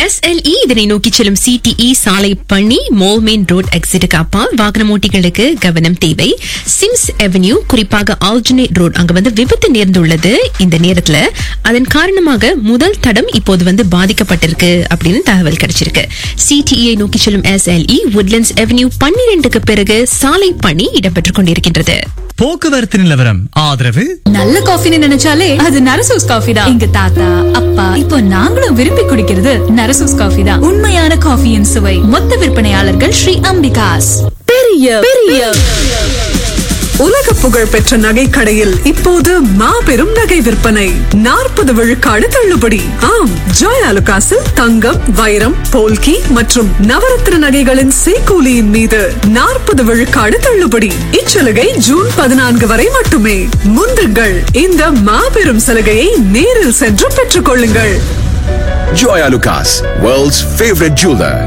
SLE இதனை நோக்கி செல்லும் சிடிஇ சாலை பணி மோல்மேன் ரோட் எக்ஸிட்டுக்கு அப்பால் வாகன ஓட்டிகளுக்கு கவனம் தேவை சிம்ஸ் அவென்யூ குறிப்பாக ஆல்டர்னேட் ரோட் அங்க வந்து விபத்து நேர்ந்துள்ளது இந்த நேரத்துல அதன் காரணமாக முதல் தடம் இப்போது வந்து பாதிக்கப்பட்டிருக்கு அப்படின்னு தகவல் கிடைச்சிருக்கு சிடிஇ நோக்கி செல்லும் எஸ்எல்இ woodlands அவென்யூ பன்னிரெண்டுக்கு பிறகு சாலை பணி இடம்பெற்றுக் கொண்டிருக்கின்றது போக்குவரத்து நிலவரம் ஆதரவு நல்ல காஃபின்னு நினைச்சாலே அது நரசூஸ் காஃபி தான் எங்க தாத்தா அப்பா இப்போ நாங்களும் விரும்பி குடிக்கிறது நரசூஸ் காஃபி தான் உண்மையான காஃபியின் சுவை மொத்த விற்பனையாளர்கள் ஸ்ரீ அம்பிகாஸ் பெரிய பெரிய உலக புகழ் பெற்ற நகைக்கடையில் இப்போது மாபெரும் நகை விற்பனை நாற்பது விழுக்காடு தள்ளுபடி ஆம் ஜாய் அலுகாசில் தங்கம் வைரம் போல்கி மற்றும் நவரத்ன நகைகளின் சேக்கூலியின் மீது நாற்பது விழுக்காடு தள்ளுபடி இச்சலுகை ஜூன் பதினான்கு வரை மட்டுமே முந்துங்கள் இந்த மாபெரும் சலுகையை நேரில் சென்று பெற்றுக் கொள்ளுங்கள் Joya Lucas, world's favorite jeweler.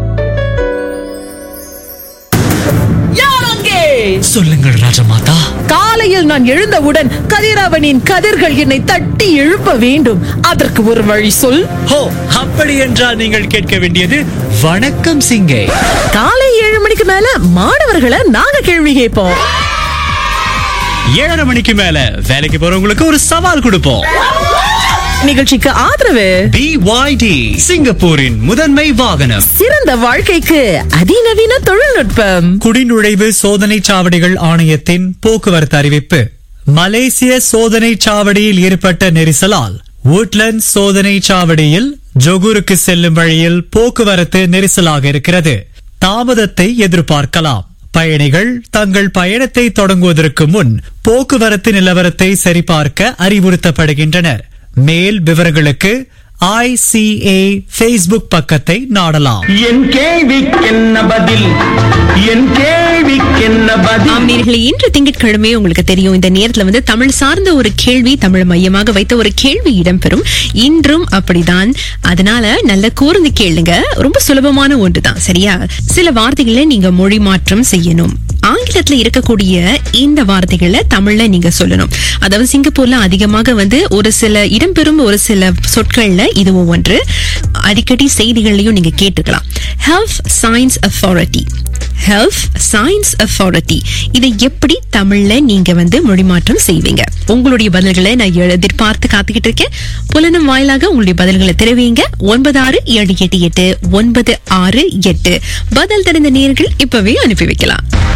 சொல்லுங்கள் ராஜமாதா காலையில் நான் எழுந்தவுடன் கதிரவனின் கதிர்கள் என்னை தட்டி எழுப்ப வேண்டும் அதற்கு ஒரு வழி சொல் ஹோ அப்படி என்றால் நீங்கள் கேட்க வேண்டியது வணக்கம் சிங்கை காலை ஏழு மணிக்கு மேல மாணவர்களை நாங்க கேள்வி கேட்போம் ஏழரை மணிக்கு மேல வேலைக்கு போறவங்களுக்கு ஒரு சவால் கொடுப்போம் நிகழ்ச்சிக்கு ஆதரவு பிஒய்டி சிங்கப்பூரின் முதன்மை வாகனம் சிறந்த வாழ்க்கைக்கு அதிநவீன தொழில்நுட்பம் குடிநுழைவு சோதனை சாவடிகள் ஆணையத்தின் போக்குவரத்து அறிவிப்பு மலேசிய சோதனை சாவடியில் ஏற்பட்ட நெரிசலால் woodlands சோதனை சாவடியில் ஜொகூருக்கு செல்லும் வழியில் போக்குவரத்து நெரிசலாக இருக்கிறது தாமதத்தை எதிர்பார்க்கலாம் பயணிகள் தங்கள் பயணத்தை தொடங்குவதற்கு முன் போக்குவரத்து நிலவரத்தை சரிபார்க்க அறிவுறுத்தப்படுகின்றனர் மேல் விவரங்களுக்கு ஐசிஏ ஃபேஸ்புக் பக்கத்தை நாடலாம் என் கேள்விக்கென்ன பதில் என் கேள்விக்கென்ன பதில் ஆம் நேர்களே இன்று திங்கட்கிழமை உங்களுக்கு தெரியும் இந்த நேரத்துல வந்து தமிழ் சார்ந்த ஒரு கேள்வி தமிழ் மையமாக வைத்த ஒரு கேள்வி இடம்பெறும் இன்றும் அப்படிதான் அதனால நல்ல கூர்ந்து கேளுங்க ரொம்ப சுலபமான ஒன்றுதான் சரியா சில வார்த்தைகளை நீங்க மொழி மாற்றம் செய்யணும் ஆங்கிலத்துல இருக்கக்கூடிய இந்த வார்த்தைகளை தமிழ்ல நீங்க சொல்லணும் அதாவது சிங்கப்பூர்ல அதிகமாக வந்து ஒரு சில இடம்பெறும் ஒரு சில சொற்கள்ல இதுவும் ஒன்று அடிக்கடி செய்திகள்லயும் நீங்க கேட்டுக்கலாம் health science authority health science authority இதை எப்படி தமிழ்ல நீங்க வந்து மொழிமாற்றம் செய்வீங்க உங்களுடைய பதில்களை நான் எதிர்பார்த்து காத்துக்கிட்டு இருக்கேன் புலனும் வாயிலாக உங்களுடைய பதில்களை தெரிவிங்க ஒன்பது ஆறு ஏழு எட்டு எட்டு ஒன்பது ஆறு எட்டு பதில் தெரிந்த நேர்கள் இப்பவே அனுப்பி வைக்கலாம்